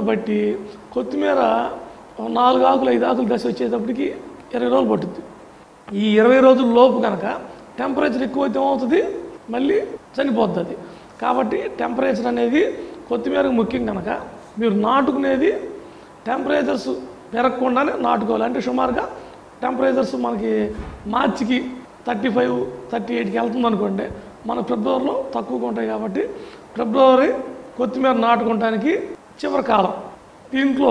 బట్టి కొత్తిమీర ఒక నాలుగు ఆకులు ఐదు ఆకులు దశ వచ్చేటప్పటికి ఇరవై రోజులు పట్టుద్ది ఈ ఇరవై రోజుల లోపు కనుక టెంపరేచర్ ఎక్కువైతే ఏమవుతుంది మళ్ళీ చనిపోద్ది అది కాబట్టి టెంపరేచర్ అనేది కొత్తిమీరకు ముఖ్యం కనుక మీరు నాటుకునేది టెంపరేచర్స్ పెరగకుండానే నాటుకోవాలి అంటే సుమారుగా టెంపరేచర్స్ మనకి మార్చికి థర్టీ ఫైవ్ థర్టీ ఎయిట్కి వెళ్తుంది అనుకోండి మన ఫిబ్రవరిలో తక్కువగా ఉంటాయి కాబట్టి ఫిబ్రవరి కొత్తిమీర నాటుకోవడానికి చివరి కాలం దీంట్లో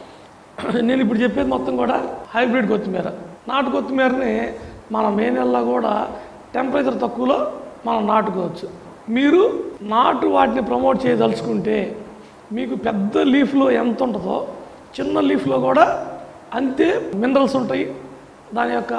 నేను ఇప్పుడు చెప్పేది మొత్తం కూడా హైబ్రిడ్ కొత్తిమీర నాటు కొత్తిమీరని మన మే నెలలో కూడా టెంపరేచర్ తక్కువలో మనం నాటుకోవచ్చు మీరు నాటు వాటిని ప్రమోట్ చేయదలుచుకుంటే మీకు పెద్ద లీఫ్లో ఎంత ఉంటుందో చిన్న లీఫ్లో కూడా అంతే మినరల్స్ ఉంటాయి దాని యొక్క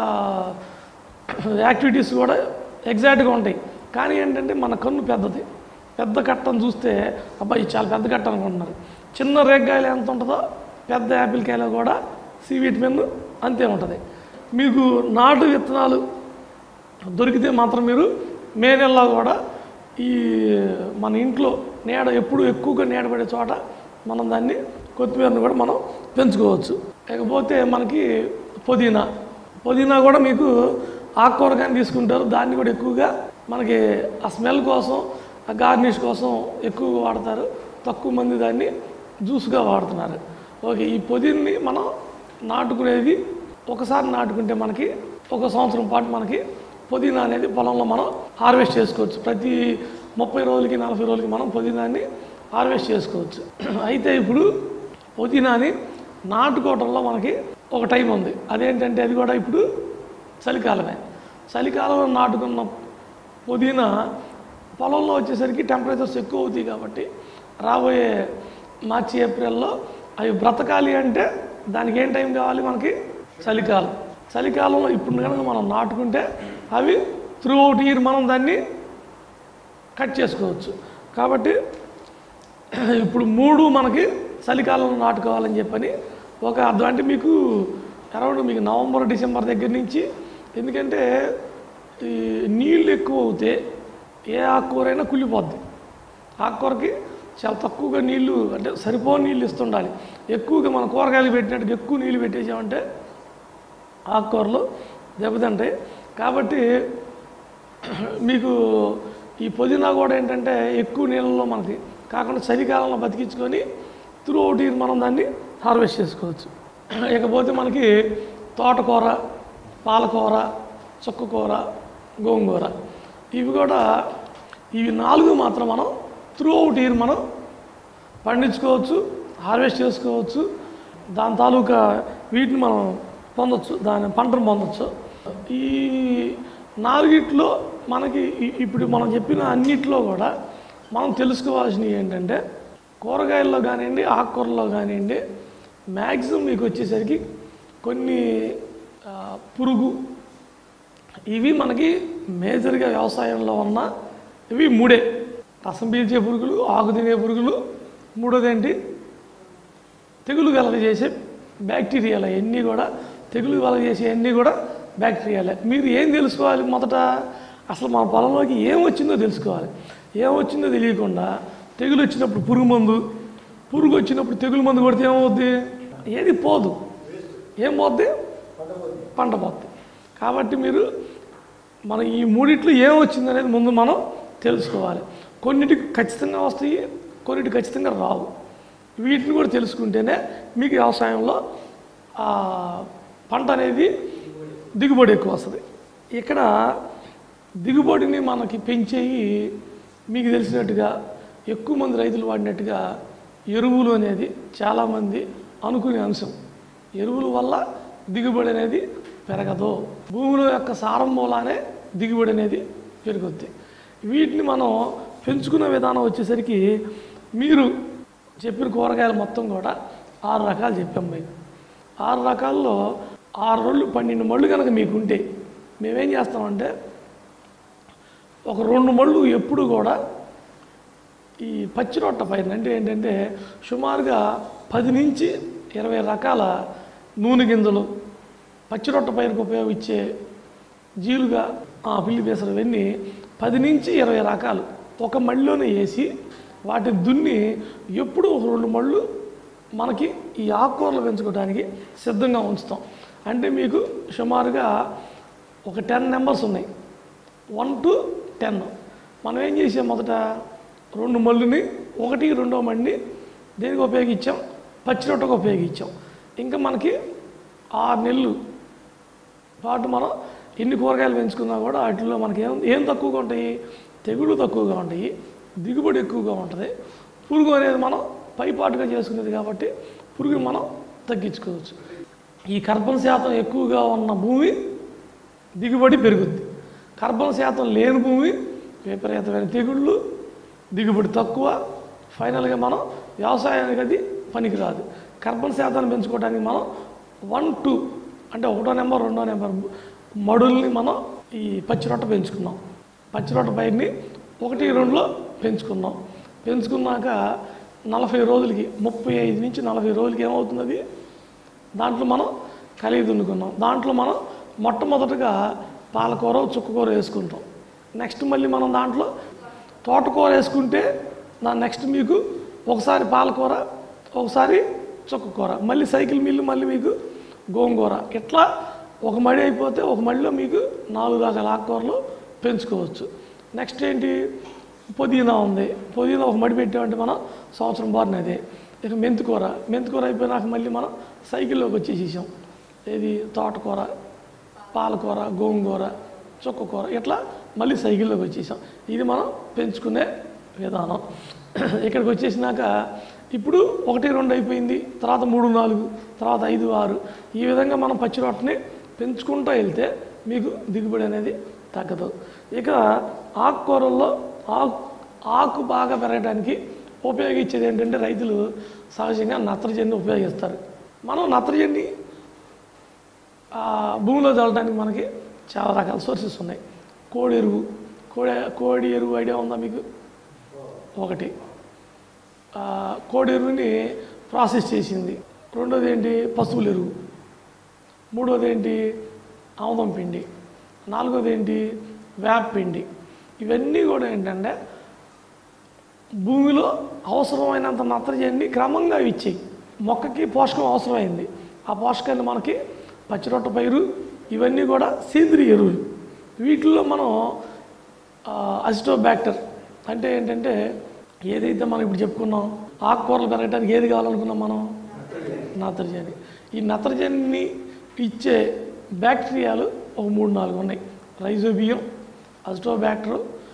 యాక్టివిటీస్ కూడా ఎగ్జాక్ట్గా ఉంటాయి కానీ ఏంటంటే మన కన్ను పెద్దది పెద్ద కట్టను చూస్తే అబ్బాయి చాలా పెద్ద కట్ట అనుకుంటున్నారు చిన్న రేగ్గాయలు ఎంత ఉంటుందో పెద్ద యాపిల్ కాయలో కూడా సి విటమిన్ అంతే ఉంటుంది మీకు నాటు విత్తనాలు దొరికితే మాత్రం మీరు మే నెలలో కూడా ఈ మన ఇంట్లో నీడ ఎప్పుడు ఎక్కువగా నీడ పడే చోట మనం దాన్ని కొత్తిమీరను కూడా మనం పెంచుకోవచ్చు లేకపోతే మనకి పుదీనా పుదీనా కూడా మీకు ఆకుకూరగానే తీసుకుంటారు దాన్ని కూడా ఎక్కువగా మనకి ఆ స్మెల్ కోసం ఆ గార్నిష్ కోసం ఎక్కువగా వాడతారు తక్కువ మంది దాన్ని జ్యూస్గా వాడుతున్నారు ఓకే ఈ పొదిని మనం నాటుకునేది ఒకసారి నాటుకుంటే మనకి ఒక సంవత్సరం పాటు మనకి పుదీనా అనేది పొలంలో మనం హార్వెస్ట్ చేసుకోవచ్చు ప్రతి ముప్పై రోజులకి నలభై రోజులకి మనం పుదీనాన్ని హార్వెస్ట్ చేసుకోవచ్చు అయితే ఇప్పుడు పుదీనాని నాటుకోవటంలో మనకి ఒక టైం ఉంది అదేంటంటే అది కూడా ఇప్పుడు చలికాలమే చలికాలంలో నాటుకున్న పుదీనా పొలంలో వచ్చేసరికి టెంపరేచర్స్ ఎక్కువ అవుతాయి కాబట్టి రాబోయే మార్చి ఏప్రిల్లో అవి బ్రతకాలి అంటే దానికి ఏం టైం కావాలి మనకి చలికాలం చలికాలంలో ఇప్పుడు కనుక మనం నాటుకుంటే అవి త్రూ అవుట్ ఇయర్ మనం దాన్ని కట్ చేసుకోవచ్చు కాబట్టి ఇప్పుడు మూడు మనకి చలికాలంలో నాటుకోవాలని చెప్పని ఒక అర్థం అంటే మీకు అరౌండ్ మీకు నవంబర్ డిసెంబర్ దగ్గర నుంచి ఎందుకంటే ఈ నీళ్ళు ఎక్కువ అవుతే ఏ ఆకుకూరైనా కుళ్ళిపోద్ది ఆకుకూరకి చాలా తక్కువగా నీళ్లు అంటే సరిపోని నీళ్ళు ఇస్తుండాలి ఎక్కువగా మన కూరగాయలు పెట్టినట్టు ఎక్కువ నీళ్ళు పెట్టేసామంటే ఆకుకూరలు దెబ్బతింటాయి కాబట్టి మీకు ఈ పుదీనా కూడా ఏంటంటే ఎక్కువ నీళ్ళలో మనకి కాకుండా చలికాలంలో బతికించుకొని త్రూ అవుట్ ఇయర్ మనం దాన్ని హార్వెస్ట్ చేసుకోవచ్చు ఇకపోతే మనకి తోటకూర పాలకూర చుక్కకూర గోంగూర ఇవి కూడా ఇవి నాలుగు మాత్రం మనం త్రూ అవుట్ ఇయర్ మనం పండించుకోవచ్చు హార్వెస్ట్ చేసుకోవచ్చు దాని తాలూకా వీటిని మనం పొందొచ్చు దాని పంటను పొందొచ్చు ఈ నాలుగిట్లో మనకి ఈ- ఇప్పుడు మనం చెప్పిన అన్నిట్లో కూడా మనం తెలుసుకోవాల్సినవి ఏంటంటే కూరగాయల్లో కానివ్వండి ఆకుకూరల్లో కానివ్వండి మ్యాక్సిమం మీకు వచ్చేసరికి కొన్ని ఆ, పురుగు ఇవి మనకి మేజర్గా వ్యవసాయంలో ఉన్న ఇవి మూడే రసం పీల్చే పురుగులు ఆకు తినే పురుగులు మూడోది ఏంటి తెగులు కలగజేసే బ్యాక్టీరియాలు అవన్నీ కూడా తెగులు కలగజేసే అన్నీ కూడా బ్యాక్టీరియాలే మీరు ఏం తెలుసుకోవాలి మొదట అసలు మన పొలంలోకి ఏం వచ్చిందో తెలుసుకోవాలి ఏం వచ్చిందో తెలియకుండా తెగులు వచ్చినప్పుడు పురుగు మందు పురుగు వచ్చినప్పుడు తెగులు మందు కొడితే ఏమవుద్ది ఏది పోదు ఏం పోద్ది పంట పోద్ది కాబట్టి మీరు మన ఈ మూడిట్లో ఏం వచ్చింది అనేది ముందు మనం తెలుసుకోవాలి కొన్నిటికి ఖచ్చితంగా వస్తాయి కొన్నిటికి ఖచ్చితంగా రావు వీటిని కూడా తెలుసుకుంటేనే మీకు వ్యవసాయంలో ఆ, పంట అనేది దిగుబడి ఎక్కువ వస్తుంది ఇక్కడ దిగుబడిని మనకి పెంచేయి మీకు తెలిసినట్టుగా ఎక్కువ మంది రైతులు వాడినట్టుగా ఎరువులు అనేది చాలామంది అనుకునే అంశం ఎరువుల వల్ల దిగుబడి అనేది పెరగదు భూమిలో యొక్క సారం మూలానే దిగుబడి అనేది పెరుగుద్ది వీటిని మనం పెంచుకునే విధానం వచ్చేసరికి మీరు చెప్పిన కూరగాయలు మొత్తం కూడా ఆరు రకాలు చెప్పాం మీకు ఆరు రకాల్లో ఆరు రోజులు పన్నెండు మళ్ళు కనుక మీకు ఉంటే మేమేం చేస్తామంటే ఒక రెండు మళ్ళు ఎప్పుడు కూడా ఈ పచ్చి రొట్ట పైన అంటే ఏంటంటే సుమారుగా పది నుంచి ఇరవై రకాల నూనె గింజలు పచ్చి రొట్ట పైనకు ఉపయోగించే జీలుగా ఆ పిల్లి పెసరు ఇవన్నీ పది నుంచి ఇరవై రకాలు ఒక మళ్ళీలోనే వేసి వాటిని దున్ని ఎప్పుడు ఒక రెండు మళ్ళు మనకి ఈ ఆకుకూరలు పెంచుకోవడానికి సిద్ధంగా ఉంచుతాం అంటే మీకు సుమారుగా ఒక టెన్ నెంబర్స్ ఉన్నాయి వన్ టు టెన్ మనం ఏం చేసాం మొదట రెండు మళ్ళుని ఒకటి రెండో మడిని దేనికి ఉపయోగించాం పచ్చిరొట్టకు ఉపయోగించాం ఇంకా మనకి ఆరు నెలలు పాటు మనం ఎన్ని కూరగాయలు పెంచుకున్నా కూడా వాటిలో మనకి ఏం ఏం తక్కువగా ఉంటాయి తెగుళ్ళు తక్కువగా ఉంటాయి దిగుబడి ఎక్కువగా ఉంటుంది పురుగు అనేది మనం పైపాటుగా చేసుకునేది కాబట్టి పురుగుని మనం తగ్గించుకోవచ్చు ఈ కర్బన శాతం ఎక్కువగా ఉన్న భూమి దిగుబడి పెరుగుద్ది కర్బన శాతం లేని భూమి విపరీతమైన తెగుళ్ళు దిగుబడి తక్కువ ఫైనల్గా మనం వ్యవసాయానికి అది పనికిరాదు కర్బన శాతాన్ని పెంచుకోవడానికి మనం వన్ టూ అంటే ఒకటో నెంబర్ రెండో నెంబర్ మడుల్ని మనం ఈ పచ్చిరొట్ట పెంచుకున్నాం పచ్చిరొట్ట పైరుని ఒకటి రెండులో పెంచుకున్నాం పెంచుకున్నాక నలభై రోజులకి ముప్పై ఐదు నుంచి నలభై రోజులకి ఏమవుతుంది అది దాంట్లో మనం కలిగి దున్నుకున్నాం దాంట్లో మనం మొట్టమొదటగా పాలకూర చుక్కకూర వేసుకుంటాం నెక్స్ట్ మళ్ళీ మనం దాంట్లో తోటకూర వేసుకుంటే దాని నెక్స్ట్ మీకు ఒకసారి పాలకూర ఒకసారి చుక్కకూర మళ్ళీ సైకిల్ మిల్లు మళ్ళీ మీకు గోంగూర ఇట్లా ఒక మడి అయిపోతే ఒక మడిలో మీకు నాలుగు రకాల ఆకుకూరలు పెంచుకోవచ్చు నెక్స్ట్ ఏంటి పుదీనా ఉంది పుదీనా ఒక మడి పెట్టామంటే మనం సంవత్సరం బారినది ఇక మెంతికూర మెంతికూర అయిపోయినాక మళ్ళీ మనం సైకిల్లోకి వచ్చేసేసాం ఏది తోటకూర పాలకూర గోంగూర చుక్కకూర ఇట్లా మళ్ళీ సైకిల్లోకి వచ్చేసాం ఇది మనం పెంచుకునే విధానం ఇక్కడికి వచ్చేసినాక ఇప్పుడు ఒకటి రెండు అయిపోయింది తర్వాత మూడు నాలుగు తర్వాత ఐదు ఆరు ఈ విధంగా మనం పచ్చి రొట్టని పెంచుకుంటూ వెళ్తే మీకు దిగుబడి అనేది తగ్గదు ఇక ఆకుకూరల్లో ఆకు ఆకు బాగా పెరగడానికి ఉపయోగించేది ఏంటంటే రైతులు సహజంగా నత్రజని ఉపయోగిస్తారు మనం నత్రజని ఆ భూమిలో చల్లడానికి మనకి చాలా రకాల సోర్సెస్ ఉన్నాయి కోడి ఎరువు కోడి కోడి ఎరువు ఐడియా ఉందా మీకు ఒకటి ఆ, కోడి ఎరువుని ప్రాసెస్ చేసింది రెండోది ఏంటి పశువుల ఎరువు మూడోది ఏంటి ఆముదం పిండి నాలుగోది ఏంటి వేప పిండి ఇవన్నీ కూడా ఏంటంటే భూమిలో అవసరమైనంత నత్రజని క్రమంగా ఇచ్చాయి మొక్కకి పోషకం అవసరమైంది ఆ పోషకాన్ని మనకి పచ్చిరొట్ట పైరు ఇవన్నీ కూడా సేంద్రియ ఎరువులు వీటిల్లో మనం అసిటోబ్యాక్టర్ అంటే ఏంటంటే ఏదైతే మనం ఇప్పుడు చెప్పుకున్నాం ఆకుకూరలు పెరగడానికి ఏది కావాలనుకున్నాం మనం నత్రజని ఈ నత్రజనిని ఇచ్చే బ్యాక్టీరియాలు ఒక మూడు నాలుగు ఉన్నాయి rhizobium azotobacter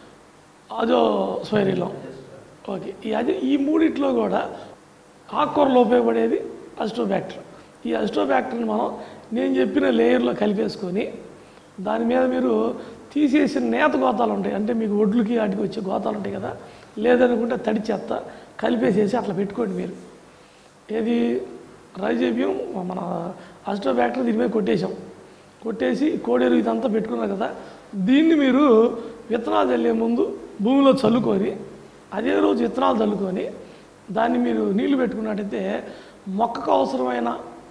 azospirillum okay ఈ అది ఈ మూడిట్లో కూడా ఆకుకూరలో ఉపయోగపడేది అజిటోబ్యాక్టర్ ఈ అజిటోబ్యాక్టర్ని మనం నేను చెప్పిన లేయర్లో కలిపేసుకొని దాని మీద మీరు తీసేసిన నేత గోతాలు ఉంటాయి అంటే మీకు ఒడ్లుకి వాటికి వచ్చే గోతాలు ఉంటాయి కదా లేదనుకుంటే తడి చెత్త కలిపేసేసి అట్లా పెట్టుకోండి మీరు ఏది రైజేబియం మన అజిటోబ్యాక్టర్ దీని మీద కొట్టేశాం కొట్టేసి కోడేరు ఇదంతా పెట్టుకున్నారు కదా దీన్ని మీరు విత్తనాలు చల్లే ముందు భూమిలో చల్లుకొని అదే రోజు విత్తనాలు చల్లుకొని దాన్ని మీరు నీళ్లు పెట్టుకున్నట్టయితే మొక్కకు అవసరమైన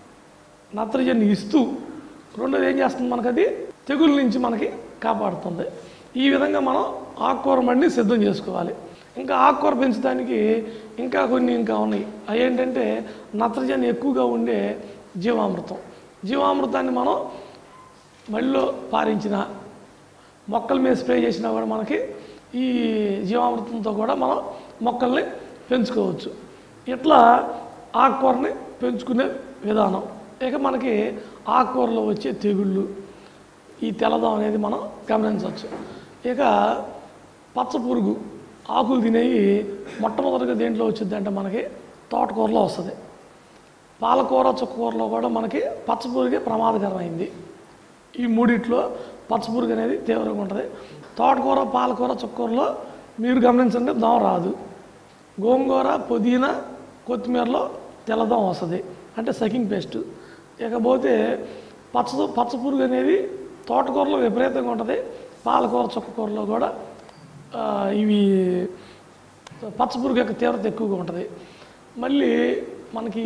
నత్రజని ఇస్తూ రెండోది ఏం చేస్తుంది మనకు అది తెగుల నుంచి మనకి కాపాడుతుంది ఈ విధంగా మనం ఆకుకూర మడిని సిద్ధం చేసుకోవాలి ఇంకా ఆకుకూర పెంచడానికి ఇంకా కొన్ని ఇంకా ఉన్నాయి అవి ఏంటంటే నత్రజని ఎక్కువగా ఉండే జీవామృతం జీవామృతాన్ని మనం మళ్ళీ పారించిన మొక్కల మీద స్ప్రే చేసినా కూడా మనకి ఈ జీవామృతంతో కూడా మనం మొక్కల్ని పెంచుకోవచ్చు ఇట్లా ఆకుకూరని పెంచుకునే విధానం ఇక మనకి ఆకుకూరలో వచ్చే తెగుళ్ళు ఈ తెల్లదం అనేది మనం గమనించవచ్చు ఇక పచ్చ పురుగు ఆకులు తినేవి మొట్టమొదటిగా దేంట్లో వచ్చింది అంటే మనకి తోటకూరలో వస్తుంది పాలకూర చుక్కకూరలో కూడా మనకి పచ్చపురుగే ప్రమాదకరమైంది ఈ మూడిట్లో పచ్చపురుగు అనేది తీవ్రంగా ఉంటుంది తోటకూర పాలకూర చుక్కకూరలో మీరు గమనించండి దోమ రాదు గోంగూర పుదీనా కొత్తిమీరలో తెల్లదోమ వస్తుంది అంటే సకింగ్ పేస్ట్ ఇకపోతే పచ్చ పచ్చపురుగు అనేది తోటకూరలో విపరీతంగా ఉంటుంది పాలకూర చుక్కకూరలో కూడా ఆ, ఇవి పచ్చపురుగు యొక్క తీవ్రత ఎక్కువగా ఉంటుంది మళ్ళీ మనకి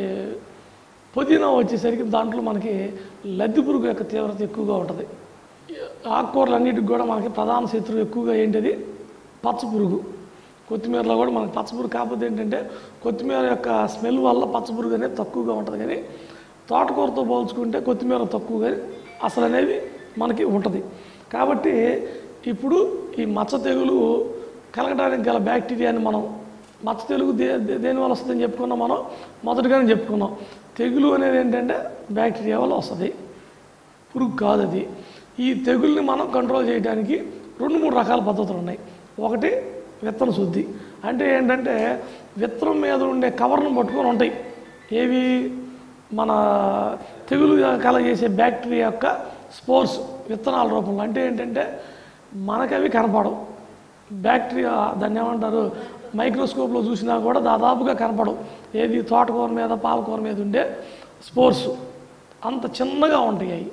పుదీనా వచ్చేసరికి దాంట్లో మనకి లద్దె పురుగు యొక్క తీవ్రత ఎక్కువగా ఉంటుంది ఆకుకూరలు అన్నిటికి కూడా మనకి ప్రధాన శత్రువు ఎక్కువగా ఏంటిది పచ్చ పురుగు కొత్తిమీరలో కూడా మనకి పచ్చపురుగు కాకపోతే ఏంటంటే కొత్తిమీర యొక్క స్మెల్ వల్ల పచ్చపురుగు అనేది తక్కువగా ఉంటుంది కానీ తోటకూరతో పోల్చుకుంటే కొత్తిమీర తక్కువ కానీ అసలు అనేది మనకి ఉంటుంది కాబట్టి ఇప్పుడు ఈ మచ్చ తెగులు కలగడానికి గల బ్యాక్టీరియాని మనం మచ్చ తెగులు దే దే- దేని వల్ల వస్తుందని చెప్పుకున్నాం మనం మొదటిగానే చెప్పుకున్నాం తెగులు అనేది ఏంటంటే బ్యాక్టీరియా వల్ల వస్తుంది పురుగు కాదు అది ఈ తెగుల్ని మనం కంట్రోల్ చేయడానికి రెండు మూడు రకాల పద్ధతులు ఉన్నాయి ఒకటి విత్తన శుద్ధి అంటే ఏంటంటే విత్తనం మీద ఉండే కవర్ను పట్టుకొని ఉంటాయి ఏవి మన తెగులు కలగజేసే బ్యాక్టీరియా యొక్క స్పోర్స్ విత్తనాల రూపంలో అంటే ఏంటంటే మనకి అవి కనపడవు బ్యాక్టీరియా దాన్ని ఏమంటారు మైక్రోస్కోప్లో చూసినా కూడా దాదాపుగా కనపడవు ఏది తోటకూర మీద పాలకూర మీద ఉండే స్పోర్స్ అంత చిన్నగా ఉంటాయి అవి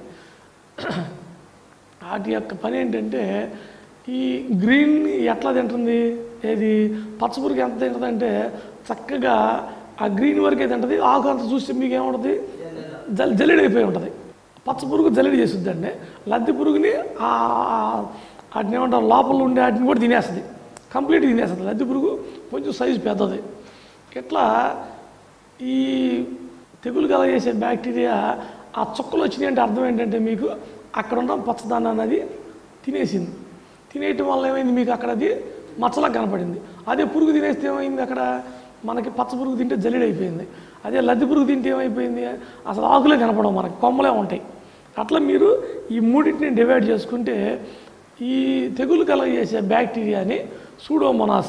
వాటి యొక్క పని ఏంటంటే ఈ గ్రీన్ ఎట్లా తింటుంది ఏది పచ్చపురుగు ఎంత తింటుంది చక్కగా ఆ గ్రీన్ వరకే తింటుంది ఆకు అంత చూస్తే మీకు ఏముంటుంది జల్ జల్లెడ అయిపోయి ఉంటుంది పచ్చపురుగు జల్లెడ చేస్తుందండి లద్దె పురుగుని ఆ వాటిని ఏమంటారు లోపల ఉండే వాటిని కూడా తినేస్తుంది కంప్లీట్ తినేస్తుంది లద్దె పురుగు కొంచెం సైజు పెద్దది ఇట్లా ఈ తెగులు కలగజేసే బ్యాక్టీరియా ఆ చుక్కలు వచ్చినాయి అంటే అర్థం ఏంటంటే మీకు అక్కడ ఉన్న పచ్చదనం అనేది తినేసింది తినేయటం వల్ల ఏమైంది మీకు అక్కడ అది మచ్చలా కనపడింది అదే పురుగు తినేస్తే ఏమైంది అక్కడ మనకి పచ్చ పురుగు తింటే జల్లెడైపోయింది అదే లద్దె పురుగు తింటే ఏమైపోయింది అసలు ఆకులే కనపడవు మనకి కొమ్మలే ఉంటాయి అట్లా మీరు ఈ మూడింటిని డివైడ్ చేసుకుంటే ఈ తెగులు కలగజేసే బ్యాక్టీరియాని సూడోమోనాస్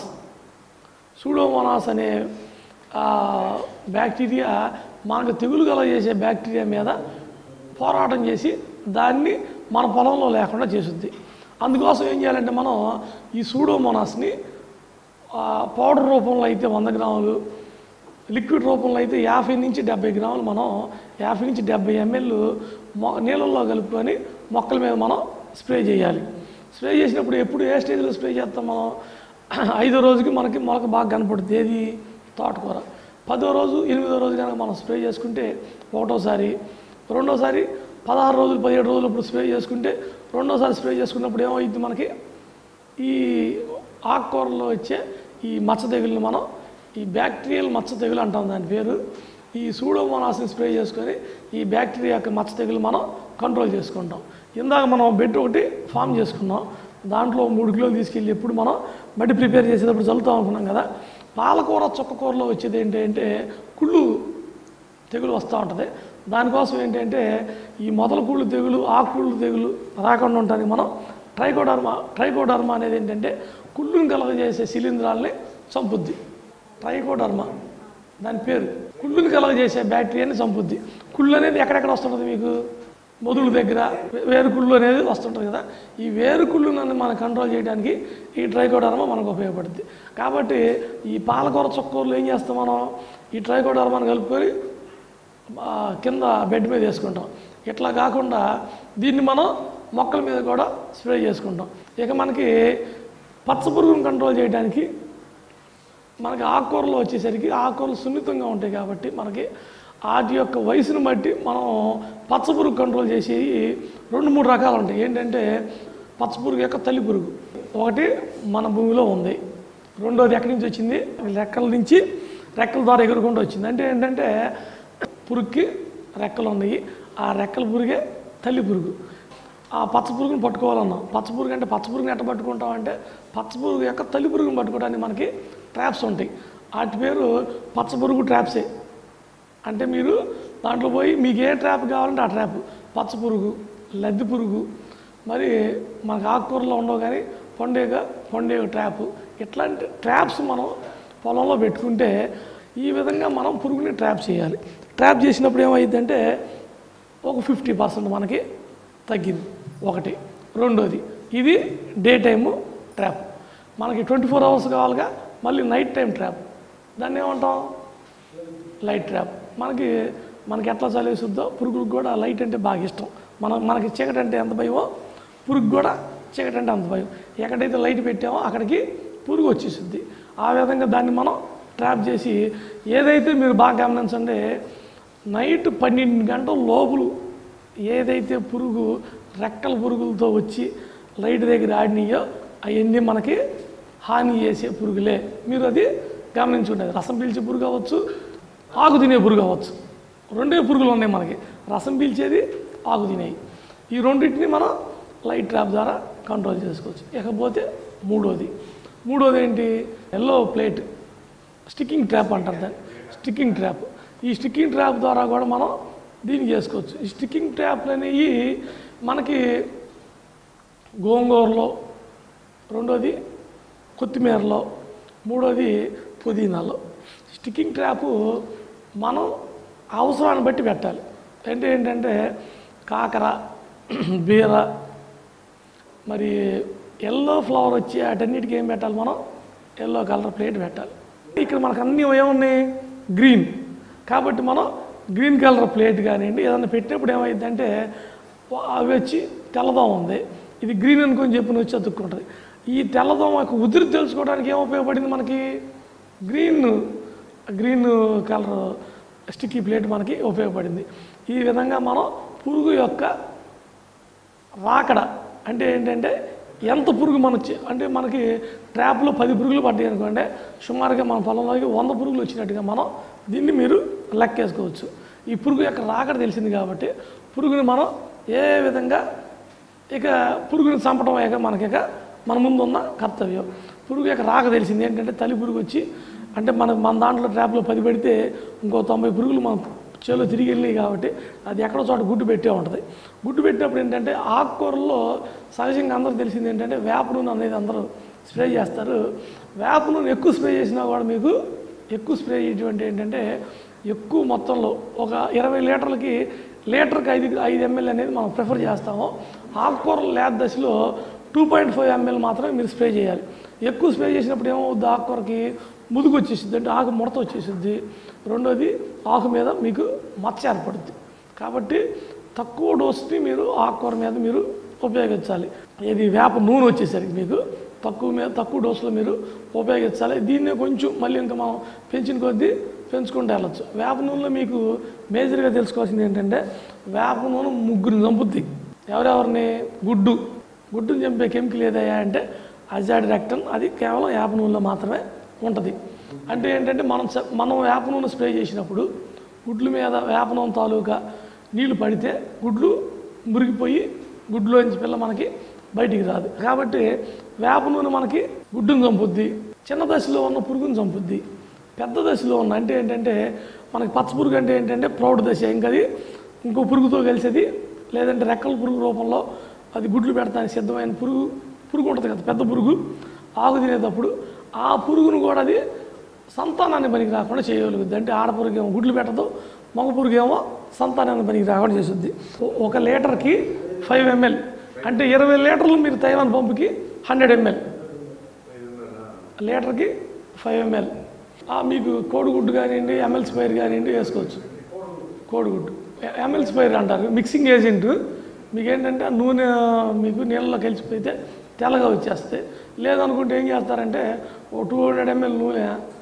సూడోమోనాస్ అనే ఆ, బ్యాక్టీరియా మనకు తెగులు కలగజేసే బ్యాక్టీరియా మీద పోరాటం చేసి దాన్ని మన పొలంలో లేకుండా చేస్తుంది అందుకోసం ఏం చేయాలంటే మనం ఈ సూడోమోనాస్ని ఆ, పౌడర్ రూపంలో అయితే వంద గ్రాములు లిక్విడ్ రూపంలో అయితే యాభై నుంచి డెబ్బై గ్రాములు మనం యాభై నుంచి డెబ్బై ఎంఎల్ మొ నీళ్ళల్లో కలుపుకొని మొక్కల మీద మనం స్ప్రే చేయాలి స్ప్రే చేసినప్పుడు ఎప్పుడు ఏ స్టేజ్లో స్ప్రే చేస్తాం మనం ఐదో రోజుకి మనకి మొలక బాగా కనపడుతుంది ఏది తోటకూర పదో రోజు ఎనిమిదో రోజు కనుక మనం స్ప్రే చేసుకుంటే ఒకటోసారి రెండోసారి పదహారు రోజులు పదిహేడు రోజులు ఇప్పుడు స్ప్రే చేసుకుంటే రెండోసారి స్ప్రే చేసుకున్నప్పుడు ఏమవుతుంది మనకి ఈ ఆకుకూరలో వచ్చే ఈ మచ్చ తెగుల్ని మనం ఈ బ్యాక్టీరియల్ మచ్చ తెగులు అంటాం దాని పేరు ఈ సూడోమోనాస్ని స్ప్రే చేసుకొని ఈ బ్యాక్టీరియా యొక్క మచ్చ తెగులు మనం కంట్రోల్ చేసుకుంటాం ఇందాక మనం బెడ్ ఒకటి ఫామ్ చేసుకున్నాం దాంట్లో మూడు కిలోలు తీసుకెళ్ళి ఎప్పుడు మనం మట్టి ప్రిపేర్ చేసేటప్పుడు చల్లుతాం అనుకున్నాం కదా పాలకూర చుక్కకూరలో వచ్చేది ఏంటంటే కుళ్ళు తెగులు వస్తూ ఉంటుంది దానికోసం ఏంటంటే ఈ మొదల కుళ్ళు తెగులు ఆకుళ్ళు తెగులు రాకుండా ఉండడానికి మనం ట్రైకోడర్మా ట్రైకోడర్మా అనేది ఏంటంటే కుళ్ళుని కలగజేసే శిలీంధ్రాలని చంపుద్ది ట్రైకోడర్మా దాని పేరు కుళ్ళుని కలగజేసే బ్యాక్టీరియాని చంపుద్ది కుళ్ళు అనేది ఎక్కడెక్కడ వస్తుంటుంది మీకు మొదులు దగ్గర వే- వేరుకుళ్ళు అనేది వస్తుంటుంది కదా ఈ వేరుకుళ్ళుని మనం కంట్రోల్ చేయడానికి ఈ ట్రైకోడర్మా మనకు ఉపయోగపడుతుంది కాబట్టి ఈ పాలకూర చొక్కూరలో ఏం చేస్తాం మనం ఈ ట్రైకోడర్మాని కలుపుకొని ఆ, కింద బెడ్ మీద వేసుకుంటాం ఇట్లా కాకుండా దీన్ని మనం మొక్కల మీద కూడా స్ప్రే చేసుకుంటాం ఇక మనకి పచ్చ పురుగును కంట్రోల్ చేయడానికి మనకి ఆకుకూరలు వచ్చేసరికి ఆకుకూరలు సున్నితంగా ఉంటాయి కాబట్టి మనకి వాటి యొక్క వయసును బట్టి మనం పచ్చ పురుగు కంట్రోల్ చేసేవి రెండు మూడు రకాలు ఉంటాయి ఏంటంటే పచ్చ పురుగు యొక్క తల్లి పురుగు ఒకటి మన భూమిలో ఉంది రెండోది ఎక్కడి నుంచి వచ్చింది రెక్కల నుంచి రెక్కల ద్వారా ఎగురుకుంటూ వచ్చింది అంటే ఏంటంటే పురుగుకి రెక్కలు ఉన్నాయి ఆ రెక్కల పురుగే తల్లి పురుగు ఆ పచ్చ పురుగుని పట్టుకోవాలన్నాం పచ్చ పురుగు అంటే పచ్చ పురుగుని ఎట్ట పట్టుకుంటాం అంటే పచ్చ పురుగు యొక్క తల్లి పురుగుని పట్టుకోవడానికి మనకి ట్రాప్స్ ఉంటాయి వాటి పేరు పచ్చ పురుగు ట్రాప్సే అంటే మీరు దాంట్లో పోయి మీకు ఏ ట్రాప్ కావాలంటే ఆ ట్రాప్ పచ్చ పురుగు లద్ది పురుగు మరి మనకు ఆకుకూరలో ఉండవు కానీ పొండేగ పొండేగ ట్రాప్ ఇట్లాంటి ట్రాప్స్ మనం పొలంలో పెట్టుకుంటే ఈ విధంగా మనం పురుగుని ట్రాప్ చేయాలి ట్రాప్ చేసినప్పుడు ఏమైందంటే ఒక ఫిఫ్టీ పర్సెంట్ మనకి తగ్గింది ఒకటి రెండోది ఇది డే టైము ట్రాప్ మనకి ట్వంటీ ఫోర్ అవర్స్ కావాలిగా మళ్ళీ నైట్ టైం ట్రాప్ దాన్ని ఏమంటాం లైట్ ట్రాప్ మనకి మనకి ఎట్లా చదివేస్తుందో పురుగులకు కూడా లైట్ అంటే బాగా ఇష్టం మనం మనకి చీకటి అంటే ఎంత భయమో పురుగు కూడా చీకటి అంటే అంత భయం ఎక్కడైతే లైట్ పెట్టామో అక్కడికి పురుగు వచ్చేస్తుంది ఆ విధంగా దాన్ని మనం ట్రాప్ చేసి ఏదైతే మీరు బాగా గమనించండి నైట్ పన్నెండు గంటల లోపులు ఏదైతే పురుగు రెక్కల పురుగులతో వచ్చి లైట్ దగ్గర ఆడినాయో అవన్నీ మనకి హాని చేసే పురుగులే మీరు అది గమనించి ఉండేది రసం పీల్చే పురుగు అవ్వచ్చు ఆకు తినే పురుగు అవ్వచ్చు రెండే పురుగులు ఉన్నాయి మనకి రసం పీల్చేది ఆకు తినేవి ఈ రెండింటిని మనం లైట్ ట్రాప్ ద్వారా కంట్రోల్ చేసుకోవచ్చు ఇకపోతే మూడోది మూడోది ఏంటి ఎల్లో ప్లేట్ స్టిక్కింగ్ ట్రాప్ అంటారు దాన్ని స్టిక్కింగ్ ట్రాప్ ఈ స్టిక్కింగ్ ట్రాప్ ద్వారా కూడా మనం దీన్ని చేసుకోవచ్చు ఈ స్టిక్కింగ్ ట్రాప్లు అనేవి మనకి గోంగూరలో రెండోది కొత్తిమీరలో మూడోది పుదీనాలో స్టిక్కింగ్ ట్రాపు మనం అవసరాన్ని బట్టి పెట్టాలి అంటే ఏంటంటే కాకర బీర మరి ఎల్లో ఫ్లవర్ వచ్చి వాటన్నిటికి ఏం పెట్టాలి మనం ఎల్లో కలర్ ప్లేట్ పెట్టాలి ఇక్కడ మనకు అన్నీ ఏమున్నాయి గ్రీన్ కాబట్టి మనం గ్రీన్ కలర్ ప్లేట్ కానివ్వండి ఏదైనా పెట్టినప్పుడు ఏమైందంటే అవి వచ్చి తెల్లదోమ ఉంది ఇది గ్రీన్ అనుకొని చెప్పి వచ్చి అతుక్కుంటుంది ఈ తెల్లదోమ యొక్క ఉదిరి తెలుసుకోవడానికి ఏం ఉపయోగపడింది మనకి green green colour sticky plate మనకి ఉపయోగపడింది ఈ విధంగా మనం పురుగు యొక్క రాకడ అంటే ఏంటంటే ఎంత పురుగు మన వచ్చి అంటే మనకి ట్రాప్లో పది పురుగులు పడ్డాయి అనుకోండి సుమారుగా మన పొలంలోకి వంద పురుగులు వచ్చినట్టుగా మనం దీన్ని మీరు లెక్కేసుకోవచ్చు ఈ పురుగు యొక్క రాకడ తెలిసింది కాబట్టి పురుగుని మనం ఏ విధంగా ఇక పురుగుని చంపడం ఇక మనకిక మన ముందు ఉన్న కర్తవ్యం పురుగు యొక్క రాక తెలిసింది ఏంటంటే తల్లి పురుగు వచ్చి అంటే మన మన దాంట్లో ట్రాప్లో పది పెడితే ఇంకో తొంభై పురుగులు మన చేలో తిరిగి వెళ్ళినాయి కాబట్టి అది ఎక్కడో చోట గుడ్డు పెట్టే ఉంటుంది గుడ్డు పెట్టినప్పుడు ఏంటంటే ఆకుకూరల్లో సహజంగా అందరూ తెలిసింది ఏంటంటే వేప నూనె అనేది అందరూ స్ప్రే చేస్తారు వేప నూనె ఎక్కువ స్ప్రే చేసినా కూడా మీకు ఎక్కువ స్ప్రే చేయటువంటి ఏంటంటే ఎక్కువ మొత్తంలో ఒక ఇరవై లీటర్లకి లీటర్కి ఐదు ఐదు ఎంఎల్ అనేది మనం ప్రిఫర్ చేస్తాము ఆకుకూరలు లేత దశలో టూ పాయింట్ ఫైవ్ ఎంఎల్ మాత్రమే మీరు స్ప్రే చేయాలి ఎక్కువ స్ప్రే చేసినప్పుడు ఏమవుద్ది ఆకుకూరకి ముదుగు వచ్చేసిద్ది అంటే ఆకు ముడత వచ్చేసిద్ది రెండోది ఆకు మీద మీకు మచ్చ ఏర్పడుద్ది కాబట్టి తక్కువ డోస్ని మీరు ఆకుకూర మీద మీరు ఉపయోగించాలి ఇది వేప నూనె వచ్చేసరికి మీకు తక్కువ మీద తక్కువ డోసులో మీరు ఉపయోగించాలి దీన్నే కొంచెం మళ్ళీ ఇంకా మనం పెంచిన కొద్దీ పెంచుకుంటూ వెళ్ళచ్చు వేప నూనెలో మీకు మేజర్గా తెలుసుకోవాల్సింది ఏంటంటే వేప నూనె ముగ్గురిని చంపుద్ది ఎవరెవరిని గుడ్డు గుడ్డుని చంపే కెమికల్ ఏదయ్యా అంటే అజాడిరెక్టన్ అది కేవలం వేప నూనెలో మాత్రమే ఉంటుంది అంటే ఏంటంటే మనం చ- మనం వేప నూనె స్ప్రే చేసినప్పుడు గుడ్ల మీద వేప నూనె తాలూకా నీళ్లు పడితే గుడ్లు మురిగిపోయి గుడ్లోంచి పిల్ల మనకి బయటికి రాదు కాబట్టి వేప నూనె మనకి గుడ్డును చంపుద్ది చిన్న దశలో ఉన్న పురుగుని చంపుద్ది పెద్ద దశలో ఉన్న అంటే ఏంటంటే మనకి పచ్చ పురుగు అంటే ఏంటంటే ప్రౌఢ దశ ఇంకా అది ఇంకో పురుగుతో కలిసేది లేదంటే రెక్కల పురుగు రూపంలో అది గుడ్లు పెడతానికి సిద్ధమైన పురుగు పురుగు ఉంటుంది కదా పెద్ద పురుగు ఆకు తినేటప్పుడు ఆ పురుగును కూడా అది సంతానాన్ని పనికి రాకుండా చేయగలుగుద్ది అంటే ఆడపురుగు ఏమో గుడ్లు పెట్టదు మగ పురుగు ఏమో సంతానాన్ని పనికి రాకుండా చేస్తుంది ఒ- ఒక లీటర్కి ఫైవ్ ఎంఎల్ అంటే ఇరవై లీటర్లు మీరు తైవాన్ పంపుకి హండ్రెడ్ ఎంఎల్ లీటర్కి ఫైవ్ ఎంఎల్ మీకు కోడిగుడ్డు కానివ్వండి ఎంఎల్ స్పైర్ కానివ్వండి వేసుకోవచ్చు కోడిగుడ్డు ఎంఎల్ స్పైర్ అంటారు మిక్సింగ్ ఏజెంట్ మీకు ఏంటంటే ఆ నూనె మీకు నీళ్ళలో కలిసిపోతే తెల్లగా వచ్చేస్తాయి లేదనుకుంటే ఏం చేస్తారంటే ఓ టూ హండ్రెడ్ ఎంఎల్ నూనె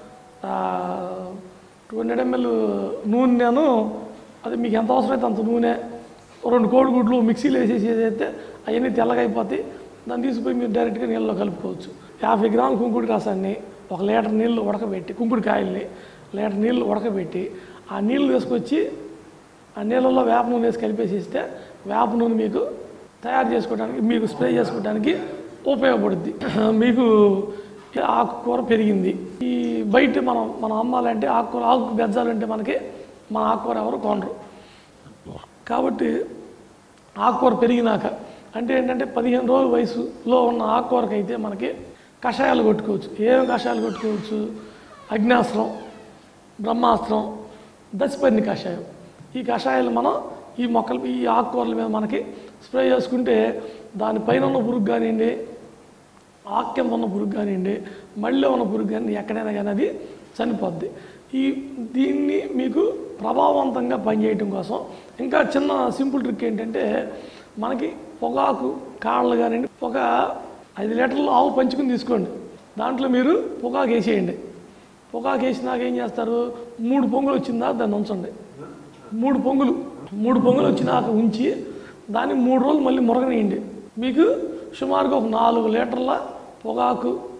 టూ హండ్రెడ్ ఎంఎల్ నూనెను అది మీకు ఎంత అవసరమైతే అంత నూనె ఓ రెండు కోడిగుడ్లు మిక్సీలో వేసేసి అయితే అవన్నీ తెల్లగా అయిపోతాయి దాన్ని తీసుకుపోయి మీరు డైరెక్ట్గా నీళ్ళలో కలుపుకోవచ్చు యాభై గ్రాముల కుంకుడు రసాన్ని ఒక లీటర్ నీళ్ళు ఉడకబెట్టి కుంకుడు కాయల్ని లీటర్ నీళ్ళు ఉడకబెట్టి ఆ నీళ్ళు తీసుకొచ్చి ఆ నీళ్ళల్లో వేప నూనె వేసి కలిపేసిస్తే వేప నూనె మీకు తయారు చేసుకోవడానికి మీకు స్ప్రే చేసుకోవడానికి ఉపయోగపడుద్ది మీకు ఈ ఆకుకూర పెరిగింది ఈ బయట మనం మనం అమ్మాలంటే ఆకుకూర ఆకు బెజ్జాలంటే మనకి మన ఆకుకూర ఎవరు కొనరు కాబట్టి ఆకుకూర పెరిగినాక అంటే ఏంటంటే పదిహేను రోజుల వయసులో ఉన్న ఆకుకూరకి అయితే మనకి కషాయాలు కొట్టుకోవచ్చు ఏం కషాయాలు కొట్టుకోవచ్చు అగ్నాస్త్రం బ్రహ్మాస్త్రం దశపర్ణి కషాయం ఈ కషాయాలు మనం ఈ మొక్కల ఈ ఆకుకూరల మీద మనకి స్ప్రే చేసుకుంటే దానిపైన ఉన్న పురుగు కానివ్వండి ఆక్యం ఉన్న పురుగు కానివ్వండి మళ్ళీ ఉన్న పురుగు కానీ ఎక్కడైనా కానీ అది చనిపోద్ది ఈ దీన్ని మీకు ప్రభావవంతంగా పనిచేయటం కోసం ఇంకా చిన్న సింపుల్ ట్రిక్ ఏంటంటే మనకి పొగాకు కాళ్ళు కానివ్వండి ఒక ఐదు లీటర్లు ఆవు పంచుకుని తీసుకోండి దాంట్లో మీరు పొగాకు వేసేయండి పొగాకు వేసినాక ఏం చేస్తారు మూడు పొంగులు వచ్చిందా దాన్ని ఉంచండి మూడు పొంగులు మూడు పొంగులు వచ్చినాక ఉంచి దాన్ని మూడు రోజులు మళ్ళీ మురగనియండి మీకు సుమారుగా ఒక నాలుగు లీటర్ల పొగాకు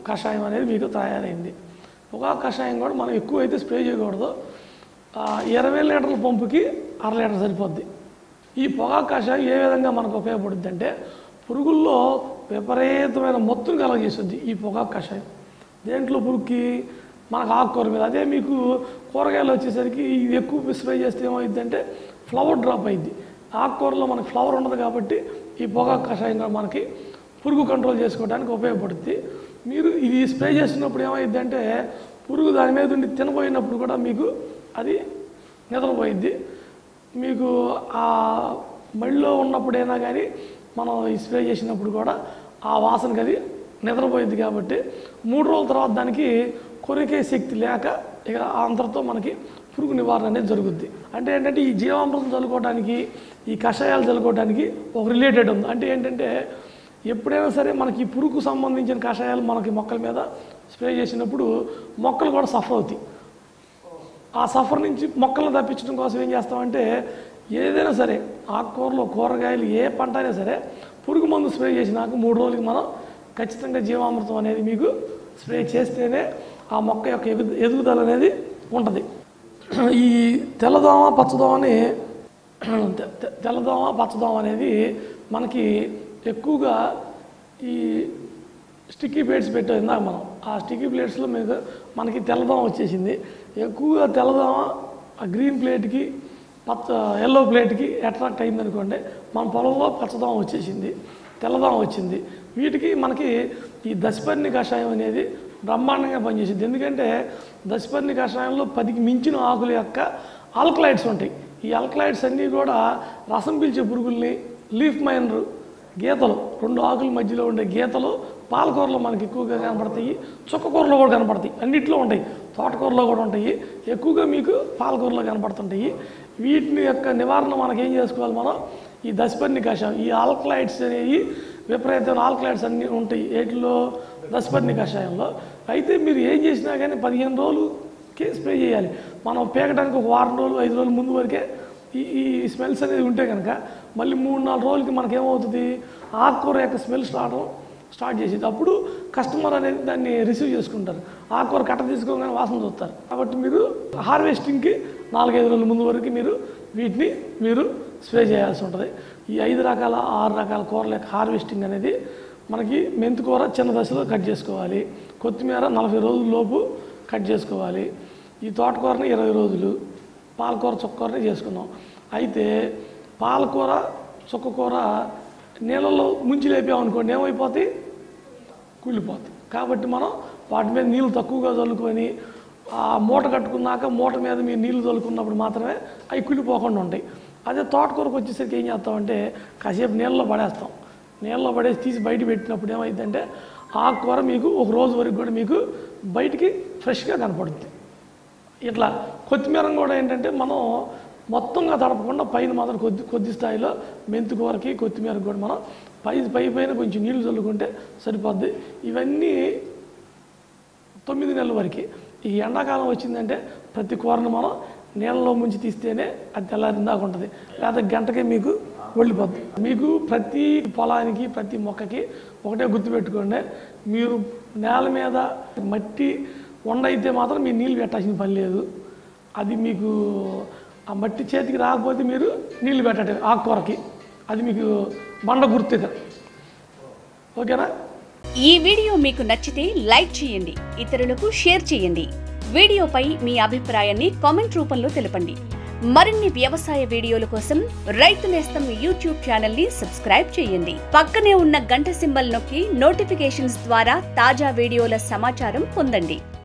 కషాయం అనేది మీకు తయారైంది పొగాకు కషాయం కూడా మనం ఎక్కువ అయితే స్ప్రే చేయకూడదు ఆ, ఇరవై లీటర్ల పంపుకి అర లీటర్ సరిపోద్ది ఈ పొగాకు కషాయం ఏ విధంగా మనకు ఉపయోగపడుద్ది అంటే పురుగుల్లో విపరీతమైన మొత్తం కలగజేస్తుంది ఈ పొగాకు కషాయం దేంట్లో పురుగుకి మనకు ఆకుకూర మీద అదే మీకు కూరగాయలు వచ్చేసరికి ఇది ఎక్కువ స్ప్రే చేస్తే ఏమైంది అంటే ఫ్లవర్ డ్రాప్ అయింది ఆకుకూరలో మనకి ఫ్లవర్ ఉండదు కాబట్టి ఈ పొగాకు కషాయం కూడా మనకి పురుగు కంట్రోల్ చేసుకోవడానికి ఉపయోగపడుద్ది మీరు ఇది స్ప్రే చేసినప్పుడు ఏమైంది అంటే పురుగు దాని మీద ఉండి తినబోయినప్పుడు కూడా మీకు అది నిద్రపోయిద్ది మీకు ఆ మడిలో ఉన్నప్పుడైనా కానీ మనం ఈ స్ప్రే చేసినప్పుడు కూడా ఆ వాసనకి అది నిద్రపోయింది కాబట్టి మూడు రోజుల తర్వాత దానికి కొరికే శక్తి లేక ఇక అంతటితో మనకి పురుగు నివారణ అనేది జరుగుద్ది అంటే ఏంటంటే ఈ జీవామృతం చల్లుకోవడానికి ఈ కషాయాలు చల్లుకోవడానికి ఒక రిలేటెడ్ ఉంది అంటే ఏంటంటే ఎప్పుడైనా సరే మనకి ఈ పురుగుకు సంబంధించిన కషాయాలు మనకి మొక్కల మీద స్ప్రే చేసినప్పుడు మొక్కలు కూడా సఫర్ అవుతాయి ఆ సఫర్ నుంచి మొక్కలను తప్పించడం కోసం ఏం చేస్తామంటే ఏదైనా సరే ఆకుకూరలు కూరగాయలు ఏ పంట అయినా సరే పురుగు మందు స్ప్రే చేసినాక మూడు రోజులకి మనం ఖచ్చితంగా జీవామృతం అనేది మీకు స్ప్రే చేస్తేనే ఆ మొక్క యొక్క ఎగు ఎదుగుదల అనేది ఉంటుంది ఈ తెల్లదోమ పచ్చదోమని తె- తె- తెల్లదోమ పచ్చదోమ అనేది మనకి ఎక్కువగా ఈ స్టిక్కీ ప్లేట్స్ పెట్టాం ఇందాక మనం ఆ స్టిక్కీ ప్లేట్స్లో మీకు మనకి తెల్లదోమ వచ్చేసింది ఎక్కువగా తెల్లదోమ ఆ గ్రీన్ ప్లేట్కి పచ్చ ఎల్లో ప్లేట్కి అట్రాక్ట్ అయింది అనుకోండి మన పొలంలో పచ్చదోమ వచ్చేసింది తెల్లదోమ వచ్చింది వీటికి మనకి ఈ దశపర్ణి కషాయం అనేది బ్రహ్మాండంగా పనిచేసింది ఎందుకంటే దశపర్ణి కషాయంలో పదికి మించిన ఆకుల యొక్క ఆల్కలైడ్స్ ఉంటాయి ఈ ఆల్కలైడ్స్ అన్నీ కూడా రసం పీల్చే పురుగుల్ని లీఫ్ మైనర్ గీతలు రెండు ఆకుల మధ్యలో ఉండే గీతలు పాలకూరలో మనకి ఎక్కువగా కనపడతాయి చుక్కకూరలో కూడా కనపడతాయి అన్నిట్లో ఉంటాయి తోటకూరలో కూడా ఉంటాయి ఎక్కువగా మీకు పాలకూరలో కనపడుతుంటాయి వీటిని యొక్క నివారణ మనకి ఏం చేసుకోవాలి మనం ఈ దశపర్ణి కషాయం ఈ ఆల్కలైడ్స్ అనేవి విపరీతమైన ఆల్కలైడ్స్ అన్నీ ఉంటాయి ఏటిలో దశపర్ణి కషాయంలో అయితే మీరు ఏం చేసినా కానీ పదిహేను రోజులకి స్ప్రే చేయాలి మనం పేకడానికి ఒక వారం రోజులు ఐదు రోజుల ముందు వరకే ఈ ఈ స్మెల్స్ అనేది ఉంటే కనుక మళ్ళీ మూడు నాలుగు రోజులకి మనకేమవుతుంది ఆకుకూర యొక్క స్మెల్ స్టార్ట్ స్టార్ట్ చేసేది అప్పుడు కస్టమర్ అనేది దాన్ని రిసీవ్ చేసుకుంటారు ఆకుకూర కట్ట తీసుకోగానే వాసన చూస్తారు కాబట్టి మీరు హార్వెస్టింగ్కి నాలుగైదు రోజుల ముందు వరకు మీరు వీటిని మీరు స్ప్రే చేయాల్సి ఉంటుంది ఈ ఐదు రకాల ఆరు రకాల కూరల యొక్క హార్వెస్టింగ్ అనేది మనకి మెంతికూర చిన్న దశలో కట్ చేసుకోవాలి కొత్తిమీర నలభై రోజుల లోపు కట్ చేసుకోవాలి ఈ తోటకూరని ఇరవై రోజులు పాలకూర చుక్కకూరని చేసుకున్నాం అయితే పాలకూర చుక్కకూర నీళ్ళలో ముంచి లేపామనుకోండి ఏమైపోతాయి కుళ్ళిపోతాయి కాబట్టి మనం వాటి మీద నీళ్ళు తక్కువగా చల్లుకొని ఆ మూట కట్టుకున్నాక మూట మీద మీరు నీళ్ళు చల్లుకున్నప్పుడు మాత్రమే అవి కుళ్ళిపోకుండా ఉంటాయి అదే తోటకూరకు వచ్చేసరికి ఏం చేస్తామంటే కాసేపు నీళ్ళలో పడేస్తాం నీళ్ళలో పడేసి తీసి బయట పెట్టినప్పుడు ఏమైందంటే ఆ కూర మీకు ఒక రోజు వరకు కూడా మీకు బయటికి ఫ్రెష్గా కనపడుతుంది ఇట్లా కొత్తిమీర కూడా ఏంటంటే మనం మొత్తంగా తడపకుండా పైన మాత్రం కొద్ది కొద్ది స్థాయిలో మెంతి కూరకి కొత్తిమీరకు కూడా మనం పై పై పైన కొంచెం నీళ్లు చల్లుకుంటే సరిపోద్ది ఇవన్నీ తొమ్మిది నెలల వరకు ఈ ఎండాకాలం వచ్చిందంటే ప్రతి కూరను మనం నీళ్ళలో ముంచి తీస్తేనే అది తెల్లారిందాక ఉంటుంది లేదా గంటకే మీకు వెళ్ళిపోద్ది మీకు ప్రతి పొలానికి ప్రతి మొక్కకి ఒకటే గుర్తుపెట్టుకోండి మీరు నేల మీద మట్టి వండైతే మాత్రం మీరు నీళ్ళు పెట్టాల్సిన పని లేదు అది మీకు ఆ మట్టి చేతికి రాకపోతే మీరు నీళ్ళు పెట్టండి ఆకుకూరకి అది మీకు బండ గుర్తుగా ఓకేనా ఈ వీడియో మీకు నచ్చితే లైక్ చేయండి ఇతరులకు షేర్ చేయండి వీడియోపై మీ అభిప్రాయాన్ని కామెంట్ రూపంలో తెలపండి మరిన్ని వ్యవసాయ వీడియోల కోసం రైతు నేస్తం యూట్యూబ్ ఛానల్ ని సబ్స్క్రైబ్ చేయండి పక్కనే ఉన్న గంట సింబల్ నొక్కి నోటిఫికేషన్స్ ద్వారా తాజా వీడియోల సమాచారం పొందండి